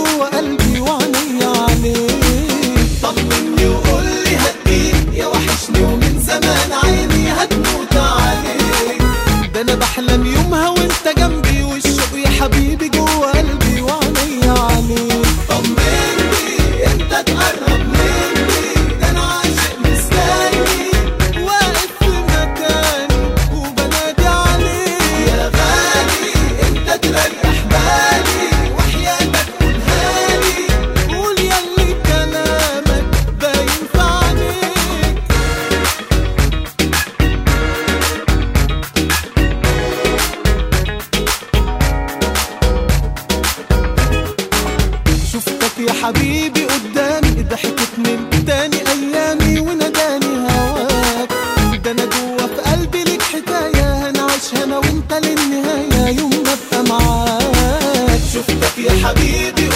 جوه قلبي وعيني عليك طمني وقول لي هديك يا وحشني ومن زمان عيني هتموت عليك ده انا بحلم يومها وانت جنبي والشوق يا حبيبي جوه قلبي وعيني عليك طمني انت تقرب مني ده انا عاشق مستني واقف في مكاني وبنادي عليك يا غالي انت تريح بالي وحياتك قولها لي قول ياللي كلامك باين في عينيك شفتك يا حبيبي قدامي ضحكت من تاني ايامي وناداني هواك ده انا جوا في قلبي ليك حكايه هنعيشها انا وانت للنهايه يوم ما ابقى معاك شفتك يا حبيبي